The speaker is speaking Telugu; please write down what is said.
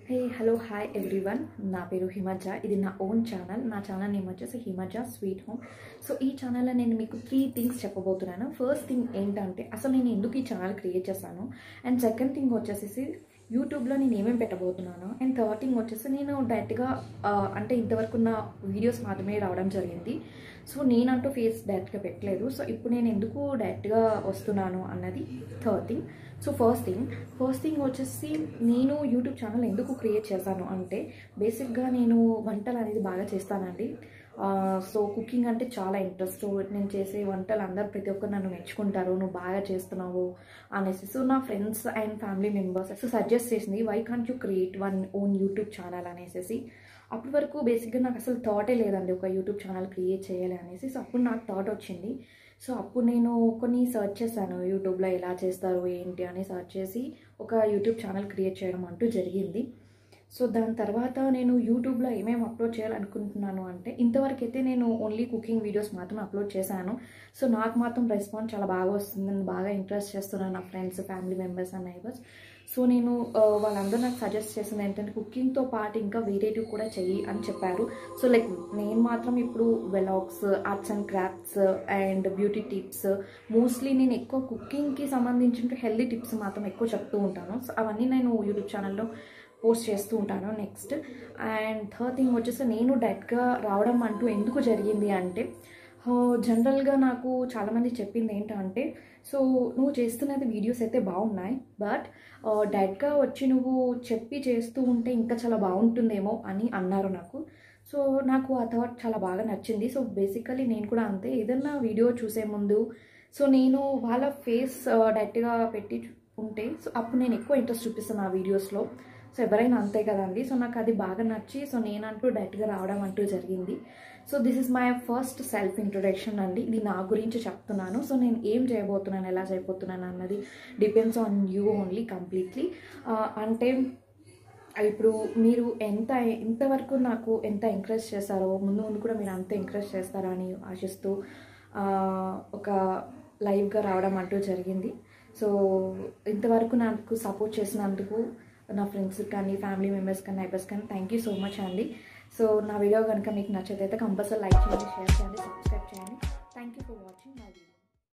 హే హలో హాయ్ ఎవ్రీవన్ నా పేరు హిమజ ఇది నా ఓన్ ఛానల్ నా ఛానల్ నేమ్ వచ్చేసి హిమజ స్వీట్ హోమ్ సో ఈ ఛానల్లో నేను మీకు త్రీ థింగ్స్ చెప్పబోతున్నాను ఫస్ట్ థింగ్ ఏంటంటే అసలు నేను ఎందుకు ఈ ఛానల్ క్రియేట్ చేశాను అండ్ సెకండ్ థింగ్ వచ్చేసి యూట్యూబ్లో నేను ఏమేమి పెట్టబోతున్నాను అండ్ థర్డ్ థింగ్ వచ్చేసి నేను డైరెక్ట్గా అంటే ఇంతవరకు ఉన్న వీడియోస్ మాత్రమే రావడం జరిగింది సో నేనంటూ ఫేస్ డైరెక్ట్గా పెట్టలేదు సో ఇప్పుడు నేను ఎందుకు డైరెక్ట్గా వస్తున్నాను అన్నది third thing so first thing first thing వచ్చేసి నేను యూట్యూబ్ ఛానల్ ఎందుకు క్రియేట్ చేశాను అంటే బేసిక్గా నేను వంటలు అనేది బాగా చేస్తానండి సో కుకింగ్ అంటే చాలా ఇంట్రెస్ట్ నేను చేసే వంటలు అందరు ప్రతి ఒక్కరు నన్ను మెచ్చుకుంటారు నువ్వు బాగా చేస్తున్నావు అనేసి సో నా friends and family members so suggest చేసింది why can't you create one own YouTube channel అనేసి అప్పటి వరకు బేసిక్గా నాకు అసలు థాటే లేదండి ఒక యూట్యూబ్ ఛానల్ క్రియేట్ చేయాలి అనేసి సో అప్పుడు నాకు థాట్ వచ్చింది సో అప్పుడు నేను కొన్ని సర్చ్ చేశాను యూట్యూబ్లో ఎలా చేస్తారు ఏంటి అని సర్చ్ చేసి ఒక యూట్యూబ్ ఛానల్ క్రియేట్ చేయడం అంటూ జరిగింది సో దాని తర్వాత నేను యూట్యూబ్లో ఏమేమి అప్లోడ్ చేయాలనుకుంటున్నాను అంటే ఇంతవరకు అయితే నేను ఓన్లీ కుకింగ్ వీడియోస్ మాత్రం అప్లోడ్ చేశాను సో నాకు మాత్రం రెస్పాన్స్ చాలా బాగా వస్తుంది నేను బాగా ఇంట్రెస్ట్ చేస్తున్నాను నా friends family members and neighbours so నేను వాళ్ళందరూ నాకు సజెస్ట్ చేసింది ఏంటంటే కుకింగ్తో పాటు ఇంకా వెరైటీ కూడా చెయ్యి అని చెప్పారు సో లైక్ నేను మాత్రం ఇప్పుడు vlogs arts and crafts and beauty tips mostly నేను ఎక్కువ కుకింగ్కి సంబంధించిన హెల్దీ టిప్స్ మాత్రం ఎక్కువ చెప్తూ ఉంటాను సో అవన్నీ నేను యూట్యూబ్ ఛానల్లో పోస్ట్ చేస్తూ ఉంటాను నెక్స్ట్ అండ్ థర్డ్ థింగ్ వచ్చేసి నేను డైరెక్ట్గా రావడం అంటూ ఎందుకు జరిగింది అంటే జనరల్గా నాకు చాలామంది చెప్పింది ఏంటంటే సో నువ్వు చేస్తున్నది వీడియోస్ అయితే బాగున్నాయి బట్ డైరెక్ట్గా వచ్చి నువ్వు చెప్పి చేస్తూ ఉంటే ఇంకా చాలా బాగుంటుందేమో అని అన్నారు నాకు సో నాకు ఆ థాట్ చాలా బాగా నచ్చింది సో బేసికలీ నేను కూడా అంతే ఏదన్నా వీడియో చూసే ముందు సో నేను వాళ్ళ ఫేస్ డైరెక్ట్గా పెట్టి ఉంటే సో అప్పుడు నేను ఎక్కువ ఇంట్రెస్ట్ చూపిస్తాను ఆ వీడియోస్లో సో ఎవరైనా అంతే కదండి సో నాకు అది బాగా నచ్చి సో నేనంటూ డైరెక్ట్గా రావడం అంటూ జరిగింది so this is my first self introduction అండి ఇది నా గురించి చెప్తున్నాను సో నేను ఏం చేయబోతున్నాను ఎలా చేయబోతున్నాను అన్నది depends on you only completely అంటే ఇప్పుడు మీరు ఎంత ఇంతవరకు నాకు ఎంత ఎంకరేజ్ చేస్తారో ముందు ముందు కూడా మీరు అంత ఎంకరేజ్ చేస్తారని ఆశిస్తూ ఒక లైవ్గా రావడం అంటూ జరిగింది సో ఇంతవరకు నాకు సపోర్ట్ చేసినందుకు నా ఫ్రెండ్స్ కానీ ఫ్యామిలీ మెంబర్స్ కానీ నైబర్స్ కానీ థ్యాంక్ యూ సో మచ్ అండి సో నా వీడియో కనుక మీకు నచ్చదైతే కంపల్సరీ లైక్ చేయండి షేర్ చేయండి సబ్స్క్రైబ్ చేయండి